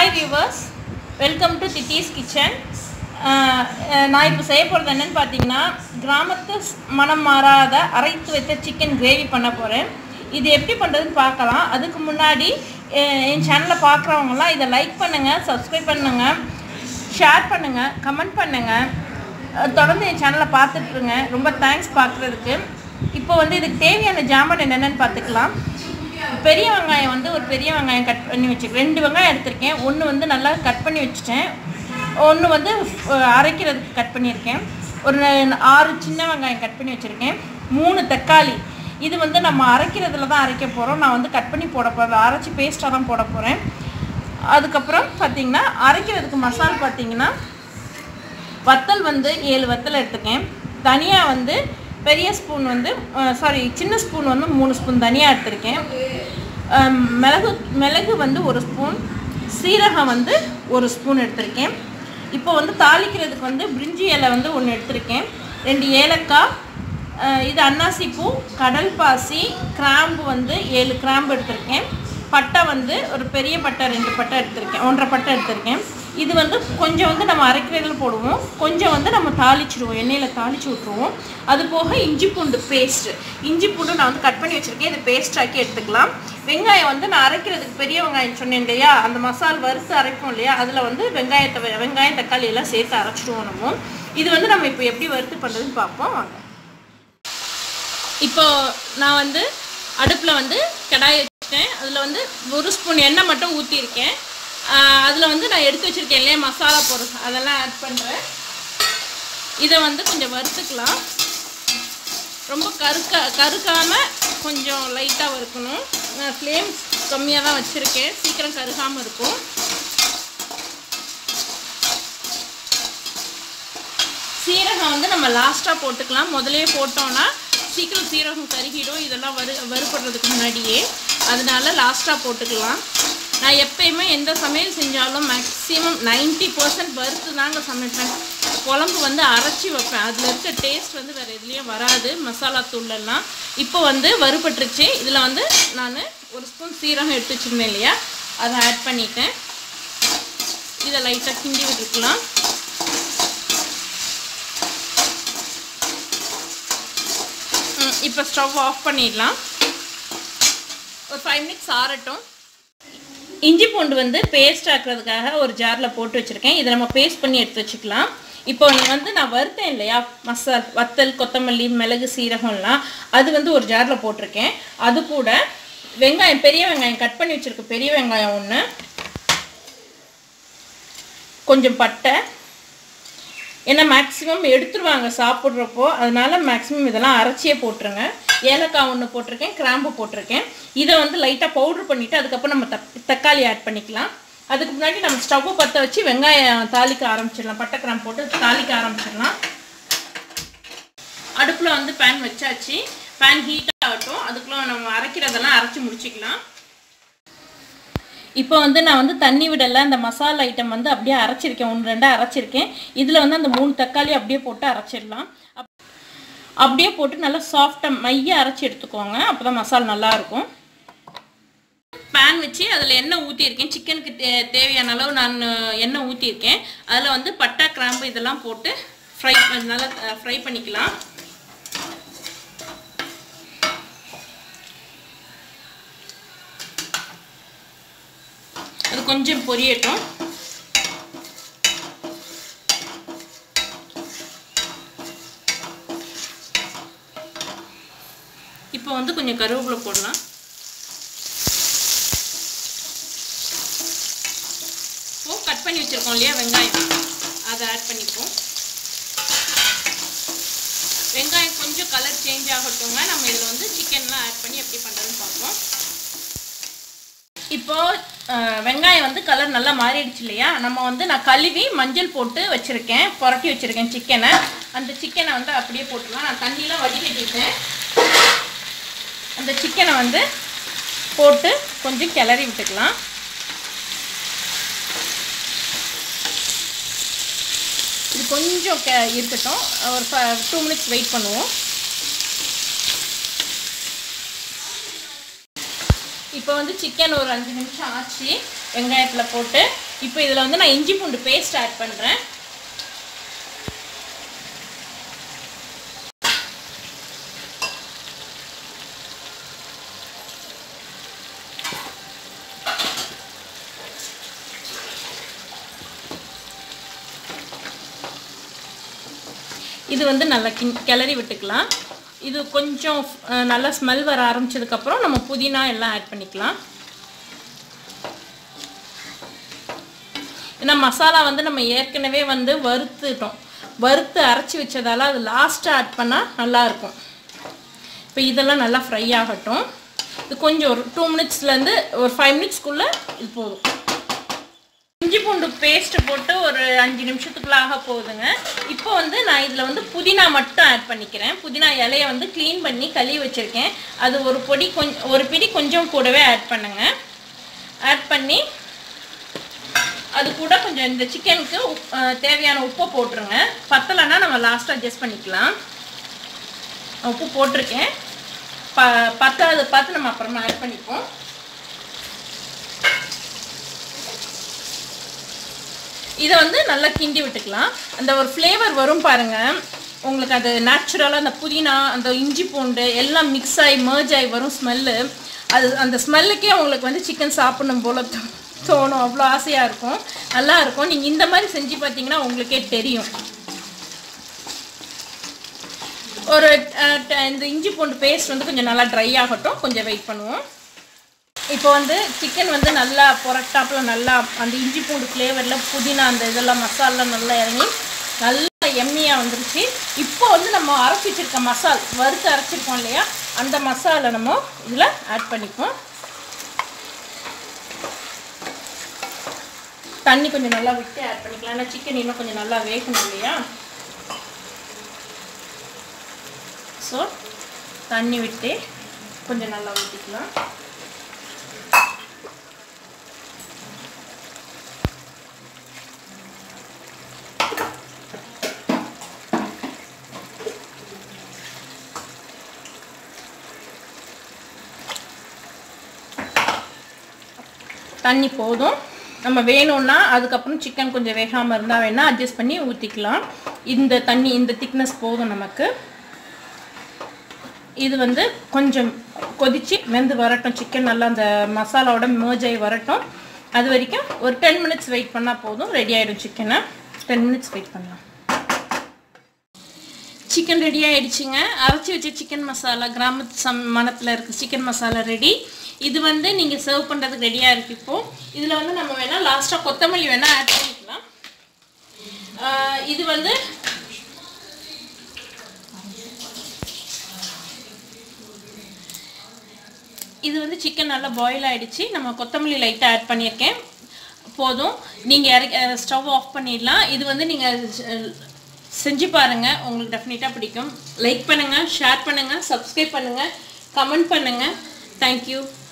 hi viewers welcome to தித்தீஸ் kitchen நான் இப்போ செய்ய போகிறது என்னன்னு பார்த்தீங்கன்னா கிராமத்து ஸ்- மனம் மாறாத அரைத்து வைத்த சிக்கன் கிரேவி பண்ண போகிறேன் இது எப்படி பண்ணுறதுன்னு பார்க்கலாம் அதுக்கு முன்னாடி அஹ், என் சேனலை பார்க்குறவங்களாம் இதை லைக் பண்ணுங்கள் சப்ஸ்கிரைப் பண்ணுங்கள் ஷேர் பண்ணுங்கள் கமெண்ட் பண்ணுங்கள் அஹ், தொடர்ந்து என் சேனலை பார்த்துட்ருங்க ரொம்ப தேங்க்ஸ் பார்க்குறதுக்கு இப்போ வந்து இதுக்கு தேவையான ஜாமான் என்னென்னு பார்த்துக்கலாம் பெரிய வெங்காயம் வந்து ஒரு பெரிய வெங்காயம் கட் பண்ணி வச்சுருக்கேன் ரெண்டு வெங்காயம் எடுத்திருக்கேன் ஒன்று வந்து நல்லா கட் பண்ணி வச்சுட்டேன் ஒன்று வந்து அஹ், அரைக்கிறதுக்கு கட் பண்ணியிருக்கேன் ஒரு ந- ஆறு சின்ன வெங்காயம் கட் பண்ணி வச்சுருக்கேன் மூணு தக்காளி இது வந்து நம்ம அரைக்கிறதுல தான் அரைக்க போகிறோம் நான் வந்து கட் பண்ணி போட போகிறேன் அரைச்சி பேஸ்ட்டாக தான் போட போகிறேன் அதுக்கப்புறம் பார்த்தீங்கன்னா அரைக்கிறதுக்கு மசால் பார்த்தீங்கன்னா வத்தல் வந்து ஏழு வத்தல் எடுத்துக்கேன் தனியா வந்து பெரிய ஸ்பூன் வந்து சாரி சின்ன ஸ்பூன் வந்து மூணு ஸ்பூன் தனியாக எடுத்திருக்கேன் அஹ், மிளகு மிளகு வந்து ஒரு ஸ்பூன் சீரகம் வந்து ஒரு ஸ்பூன் எடுத்திருக்கேன் இப்போ வந்து தாளிக்கிறதுக்கு வந்து பிரிஞ்சி இலை வந்து ஒன்று எடுத்திருக்கேன் ரெண்டு ஏலக்காய் அஹ், இது அன்னாசி பூ கடல் பாசி கிராம்பு வந்து ஏழு கிராம்பு எடுத்திருக்கேன் பட்டை வந்து ஒரு பெரிய பட்டை ரெண்டு பட்டை எடுத்திருக்கேன் ஒன்றரை பட்டை எடுத்திருக்கேன் இது வந்து கொஞ்சம் வந்து நம்ம அரைக்கிறதுல போடுவோம் கொஞ்சம் வந்து நம்ம தாளிச்சிடுவோம் எண்ணெயில் தாளிச்சு விட்ருவோம் அது போக இஞ்சி பூண்டு பேஸ்ட்டு இஞ்சி பூண்டு நான் வந்து கட் பண்ணி வச்சுருக்கேன் இதை பேஸ்ட் ஆக்கி எடுத்துக்கலாம் வெங்காயம் வந்து நான் அரைக்கிறதுக்கு பெரிய வெங்காயம் சொன்னேன் இல்லையா அந்த மசால் வறுத்து அரைப்போம் இல்லையா அதில் வந்து வெங்காயத்தை வெ- வெங்காயம் தக்காளி எல்லாம் சேர்த்து அரைச்சிடுவோம் நம்ம இது வந்து நம்ம இப்போ எப்படி வறுத்து பண்ணுறதுன்னு பார்ப்போம் வாங்க இப்போ நான் வந்து அடுப்பில் வந்து கடாய் வச்சுட்டேன் அதில் வந்து ஒரு ஸ்பூன் எண்ணெய் மட்டும் ஊற்றிருக்கேன் அதில் வந்து நான் எடுத்து வச்சுருக்கேன் இல்லையா மசாலா பொருள் அதெல்லாம் ஆட் பண்ணுறேன் இதை வந்து கொஞ்சம் வறுத்துக்கலாம் ரொம்ப கருக்க கருக்காமல் கொஞ்சம் லைட்டாக வறுக்கணும் நான் ஃப்ளேம் கம்மியாக தான் வச்சுருக்கேன் சீக்கிரம் கருகாமல் இருக்கும் சீரகம் வந்து நம்ம லாஸ்ட்டாக போட்டுக்கலாம் முதலே போட்டோம்னா சீக்கிரம் சீரகம் கருகிடும் இதெல்லாம் வறு வறுபடுறதுக்கு முன்னாடியே அதனால லாஸ்ட்டாக போட்டுக்கலாம் நான் எப்பயுமே எந்த சமையல் செஞ்சாலும் மேக்ஸிமம் 90% பர்சன்ட் வறுத்து தாங்க சமைப்பேன் குழம்பு வந்து அரைச்சி வைப்பேன் அதில் இருக்க டேஸ்ட் வந்து வேறு எதுலேயும் வராது மசாலா தூளெல்லாம் இப்போ வந்து வறுபட்டுருச்சு இதில் வந்து நான் ஒரு ஸ்பூன் சீரகம் எடுத்து வச்சுருந்தேன் இல்லையா அதை ஆட் பண்ணிட்டேன் இதை லைட்டாக கிண்டி விட்டுருக்கலாம் இப்போ ஸ்டவ் ஆஃப் பண்ணிடலாம் ஒரு ஃபைவ் மினிட்ஸ் ஆறட்டும் இஞ்சி பூண்டு வந்து பேஸ்ட் ஆக்குறதுக்காக ஒரு ஜாரில் போட்டு வச்சுருக்கேன் இதை நம்ம பேஸ்ட் பண்ணி எடுத்து வச்சுக்கலாம் இப்போ வந்து நான் வறுத்தேன் இல்லையா மசால் வத்தல் கொத்தமல்லி மிளகு சீரகம்லாம் அது வந்து ஒரு ஜாரில் போட்டிருக்கேன் அது கூட வெங்காயம் பெரிய வெங்காயம் கட் பண்ணி வச்சுருக்க பெரிய வெங்காயம் ஒன்று கொஞ்சம் பட்டை ஏன்னா மேக்ஸிமம் எடுத்துருவாங்க சாப்பிட்றப்போ அதனால மேக்ஸிமம் இதெல்லாம் அரைச்சியே போட்டுருங்க ஏலக்காய் ஒன்று போட்டிருக்கேன் கிராம்பு போட்டிருக்கேன் இதை வந்து லைட்டாக பவுடர் பண்ணிவிட்டு அதுக்கப்புறம் நம்ம தக் தக்காளி ஆட் பண்ணிக்கலாம் அதுக்கு முன்னாடி நம்ம ஸ்டவ்வை பற்ற வச்சு வெங்காயம் தாளிக்க ஆரம்பிச்சிடலாம் பட்டை கிராம்பு போட்டு தாளிக்க ஆரம்பிச்சிடலாம் அடுப்பில் வந்து பேன் வச்சாச்சு பேன் ஹீட் ஆகட்டும் அதுக்குள்ளே நம்ம அரைக்கிறதெல்லாம் அரைச்சி முடிச்சுக்கலாம் இப்போ வந்து நான் வந்து தண்ணி விடலை அந்த மசாலா ஐட்டம் வந்து அப்படியே அரைச்சிருக்கேன் ஒன்று ரெண்டாக அரைச்சிருக்கேன் இதில் வந்து அந்த மூணு தக்காளி அப்படியே போட்டு அரைச்சிடலாம் அப்- அப்படியே போட்டு நல்லா சாஃப்டாக மைய அரைச்சி எடுத்துக்கோங்க அப்போ தான் மசாலா நல்லாயிருக்கும் பேன் வச்சு அதில் எண்ணெய் ஊற்றியிருக்கேன் சிக்கனுக்கு தே தேவையான அளவு நான் எண்ணெய் ஊற்றியிருக்கேன் அதில் வந்து பட்டை கிராம்பு இதெல்லாம் போட்டு ஃப்ரை நல்லா ஃப்ரை பண்ணிக்கலாம் அது கொஞ்சம் பொரியட்டும் இப்போ வந்து கொஞ்சம் கருவேப்பிலை போடலாம் இப்போ கட் பண்ணி வச்சுருக்கோம் இல்லையா வெங்காயம் அதை ஆட் பண்ணிப்போம் வெங்காயம் கொஞ்சம் கலர் சேஞ்ச் ஆகட்டுங்க நம்ம இதில் வந்து சிக்கன்லாம் ஆட் பண்ணி எப்படி பண்ணுறதுன்னு பார்ப்போம் இப்போ அஹ், வெங்காயம் வந்து கலர் நல்லா மாறிடுச்சு இல்லையா நம்ம வந்து நான் கழுவி மஞ்சள் போட்டு வச்சுருக்கேன் புரட்டி வச்சுருக்கேன் சிக்கனை அந்த சிக்கனை வந்து அப்படியே போட்டுக்கலாம் நான் தண்ணியெலாம் வடிகட்டிட்டேன் அந்த சிக்கனை வந்து போட்டு கொஞ்சம் கிளறி விட்டுக்கலாம் இது கொஞ்சம் கே இருக்கட்டும் ஒரு டூ மினிட்ஸ் வெயிட் பண்ணுவோம் இப்போ வந்து சிக்கன் ஒரு அஞ்சு நிமிஷம் ஆச்சு வெங்காயத்தில் போட்டு இப்போ இதில் வந்து நான் இஞ்சி பூண்டு பேஸ்ட் ஆட் பண்ணுறேன் இது வந்து நல்லா கிண் கிளறி விட்டுக்கலாம் இது கொஞ்சம் அஹ், நல்லா ஸ்மெல் வர ஆரம்பிச்சதுக்கப்புறம் நம்ம புதினா எல்லாம் ஆட் பண்ணிக்கலாம் ஏன்னா மசாலா வந்து நம்ம ஏற்கனவே வந்து வறுத்துட்டோம் வறுத்து அரைச்சி வச்சதால அது லாஸ்ட்டாக ஆட் பண்ணால் நல்லாயிருக்கும் இப்போ இதெல்லாம் நல்லா ஃப்ரை ஆகட்டும் இது கொஞ்சம் ஒரு டூ மினிட்ஸ்லேருந்து ஒரு ஃபைவ் மினிட்ஸ்க்குள்ளே இது போதும் இஞ்சி பூண்டு பேஸ்ட் போட்டு ஒரு அஞ்சு நிமிஷத்துக்குள்ள ஆக போகுதுங்க இப்போ வந்து நான் இதில் வந்து புதினா மட்டும் ஆட் பண்ணிக்கிறேன் புதினா இலையை வந்து க்ளீன் பண்ணி கழுவி வச்சுருக்கேன் அது ஒரு பொடி கொஞ்சம் ஒரு பிடி கொஞ்சம் கூடவே ஆட் பண்ணுங்க ஆட் பண்ணி அது கூட கொஞ்சம் இந்த சிக்கனுக்கு உப் அஹ் தேவையான உப்பை போட்டுருங்க பத்தலைன்னா நம்ம லாஸ்ட்டாக அட்ஜஸ்ட் பண்ணிக்கலாம் உப்பு போட்டிருக்கேன் ப பத்தாவது பார்த்து நம்ம அப்புறமா ஆட் பண்ணிப்போம் இதை வந்து நல்லா கிண்டி விட்டுக்கலாம் அந்த ஒரு ஃப்ளேவர் வரும் பாருங்க உங்களுக்கு அது நேச்சுரலாக அந்த புதினா அந்த இஞ்சி பூண்டு எல்லாம் மிக்ஸ் ஆகி merge ஆகி வரும் ஸ்மெல்லு அது அந்த ஸ்மெல்லுக்கே உங்களுக்கு வந்து சிக்கன் சாப்பிடணும் போல தோ- தோணும் அவ்வளோ ஆசையாக இருக்கும் நல்லா இருக்கும் நீங்கள் இந்த மாதிரி செஞ்சு பார்த்தீங்கன்னா உங்களுக்கே தெரியும் ஒரு அஹ், ட- இந்த இஞ்சி பூண்டு பேஸ்ட் வந்து கொஞ்சம் நல்லா ட்ரை ஆகட்டும் கொஞ்சம் வெயிட் பண்ணுவோம் இப்போ வந்து சிக்கன் வந்து நல்லா புரட்டாப்புல நல்லா அந்த இஞ்சி பூண்டு ஃப்ளேவரில் புதினா அந்த இதெல்லாம் மசாலாம் நல்லா இறங்கி நல்லா எம்மியாக வந்துருச்சு இப்போ வந்து நம்ம அரைச்சி வச்சிருக்க மசால் வறுத்து அரைச்சிருக்கோம் இல்லையா அந்த மசாலா நம்ம இதில் ஆட் பண்ணிப்போம் தண்ணி கொஞ்சம் நல்லா விட்டு ஆட் பண்ணிக்கலாம் ஏன்னா சிக்கன் இன்னும் கொஞ்சம் நல்லா வேகணும் இல்லையா ஸோ தண்ணி விட்டு கொஞ்சம் நல்லா ஊற்றிக்கலாம் தண்ணி போதும் நம்ம வேணும்னா அதுக்கப்புறம் சிக்கன் கொஞ்சம் வேகாமல் இருந்தால் வேணால் அட்ஜஸ்ட் பண்ணி ஊற்றிக்கலாம் இந்த தண்ணி இந்த திக்னஸ் போதும் நமக்கு இது வந்து கொஞ்சம் கொதிச்சு வெந்து வரட்டும் சிக்கன் நல்லா அந்த மசாலாவோட merge ஆகி வரட்டும் அது வரைக்கும் ஒரு டென் மினிட்ஸ் வெயிட் பண்ணால் போதும் ரெடி ஆகிடும் சிக்கனை டென் மினிட்ஸ் வெயிட் பண்ணலாம் சிக்கன் ரெடி ஆயிடுச்சுங்க அரைச்சி வச்ச சிக்கன் மசாலா கிராமத்து சம் மணத்தில் இருக்க சிக்கன் மசாலா ரெடி இது வந்து நீங்கள் சர்வ் பண்ணுறதுக்கு ரெடியாக இருக்கு இப்போ இதில் வந்து நம்ம வேணால் லாஸ்ட்டாக கொத்தமல்லி வேணால் ஆட் பண்ணிக்கலாம் ஆஹ் இது வந்து இது வந்து சிக்கன் நல்லா பாயில் ஆயிடுச்சு நம்ம கொத்தமல்லி லைட்டாக ஆட் பண்ணியிருக்கேன் போதும் நீங்கள் இறக்கி ஸ்டவ் ஆஃப் பண்ணிடலாம் இது வந்து நீங்கள் செஞ்சு பாருங்கள் உங்களுக்கு டெஃபினட்டாக பிடிக்கும் லைக் பண்ணுங்கள் ஷேர் பண்ணுங்கள் சப்ஸ்கிரைப் பண்ணுங்கள் கமெண்ட் பண்ணுங்கள் தேங்க்யூ